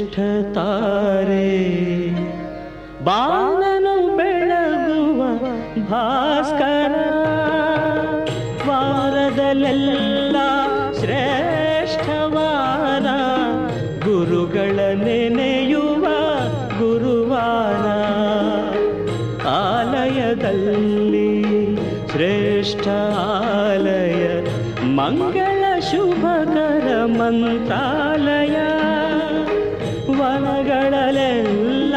ಶ್ರೇಷ್ಠ ತಾರೆ ಬಾಲನು ಬೆಳಗುವ ಭಾಸ್ಕರ ವಾರದಲ್ಲೆಲ್ಲ ಶ್ರೇಷ್ಠವಾರ ಗುರುಗಳ ನೆನೆಯುವ ಗುರುವಾರ ಆಲಯದಲ್ಲಿ ಶ್ರೇಷ್ಠ ಆಲಯ ಮಂಗಳ ಶುಭಕರ ಮಂತ್ರಾಲಯ ವನಗಳಲ್ಲೆಲ್ಲ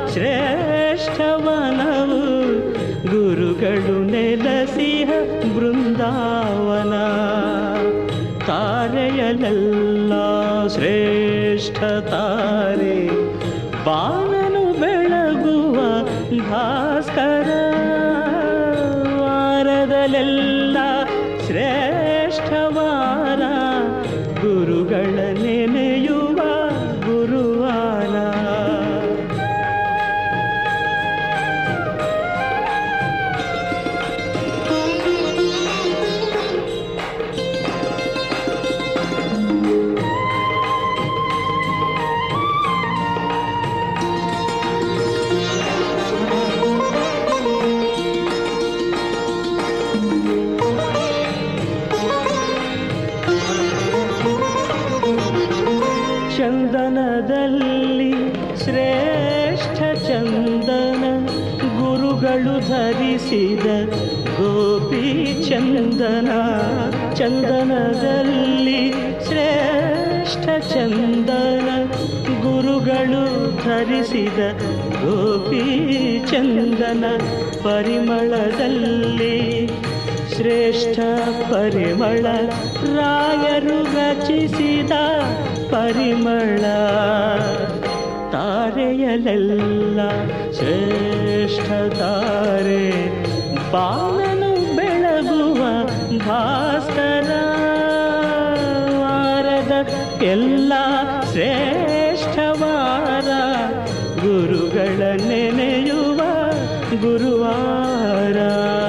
ಶ್ರೇಷ್ಠವನವು ಗುರುಗಳು ನೆಲಸಿಹ ಬೃಂದಾವನ ತಾರೆಯಲೆಲ್ಲ ಶ್ರೇಷ್ಠ ತಾರೆ ಬಾಲನು ಬೆಳಗುವ ಭಾಸ್ಕರ ವಾರದಲ್ಲೆಲ್ಲ ಶ್ರೇಷ್ಠವಾರ ಗುರುಗಳ ನೆನೆಯುವ ಗುರುವಾರ ಚಂದನದಲ್ಲಿ ಶ್ರೇಷ್ಠ ಚಂದನ ಗುರುಗಳು ಧರಿಸಿದ ಗೋಪಿ ಚಂದನ ಚಂದನದಲ್ಲಿ ಶ್ರೇಷ್ಠ ಚಂದನ ಗುರುಗಳು ಧರಿಸಿದ ಗೋಪಿ ಚಂದನ ಪರಿಮಳದಲ್ಲಿ ಶ್ರೇಷ್ಠ ಪರಿಮಳ ರಾಯರು ರಚಿಸಿದ ಪರಿಮಳ ತಾರೆಯಲೆಲ್ಲ ಶ್ರೇಷ್ಠ ತಾರೆ ಬಾಲನು ಬೆಳಗುವ ಭಾಸ್ಕರ ವಾರದ ಎಲ್ಲ ಶ್ರೇಷ್ಠವಾರ ಗುರುಗಳ ನೆನೆಯುವ ಗುರುವಾರ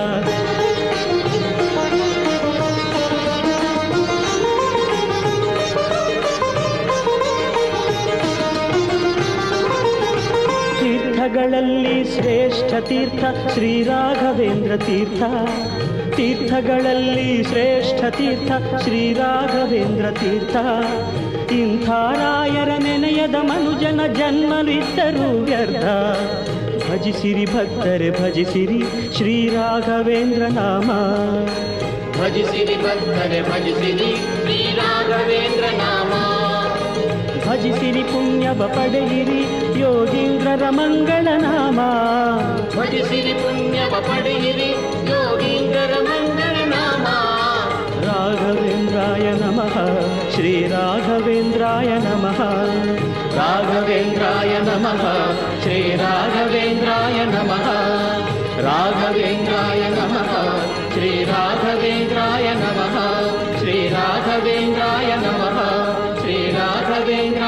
ತೀರ್ಥಗಳಲ್ಲಿ ಶ್ರೇಷ್ಠ ತೀರ್ಥ ಶ್ರೀ ರಾಘವೇಂದ್ರ ತೀರ್ಥ ತೀರ್ಥಗಳಲ್ಲಿ ಶ್ರೇಷ್ಠ ತೀರ್ಥ ಶ್ರೀ ರಾಘವೇಂದ್ರ ತೀರ್ಥ ಇಂಥ ರಾಯರ ನೆನೆಯದ ಮನುಜನ ಜನ್ಮವಿದ್ದರೂ ವ್ಯರ್ಥ ಭಜಿಸಿರಿ ಭಕ್ತರೆ ಭಜಿಸಿರಿ ಶ್ರೀ ರಾಘವೇಂದ್ರ ನಾಮ ಭಜಿಸಿರಿ ಭಕ್ತರೆ ಭಜಿಸಿರಿ ಶ್ರೀ ರಾಘವೇಂದ್ರ ನಾಮ ಭಜಿಸಿರಿ ಪುಣ್ಯವ ಪಡೆಯಿರಿ ಯೋಗೀಂದ್ರರ ಮಂಗಳ ನಾಮ ಭಜಿಸಿರಿ ಪುಣ್ಯವ ಪಡೆಯಿರಿ ಯೋಗೀಂದ್ರರ ಮಂಗಳ ನಾಮ ರಾಘವೇಂದ್ರಾಯ ನಮಃ ಶ್ರೀ ರಾಘವೇಂದ್ರಾಯ ನಮಃ ರಾಘವೇಂದ್ರಾಯ ನಮಃ ಶ್ರೀ ರಾಘವೇಂದ್ರಾಯ ನಮಃ ರಾಘವೇಂದ್ರಾಯ ನಮಃ ಶ್ರೀ ರಾಘವೇಂದ್ರಾಯ ನಮಃ ಶ್ರೀ ರಾಘವೇಂದ್ರಾಯ ನಮಃ ಶ್ರೀ ರಾಘವೇಂದ್ರ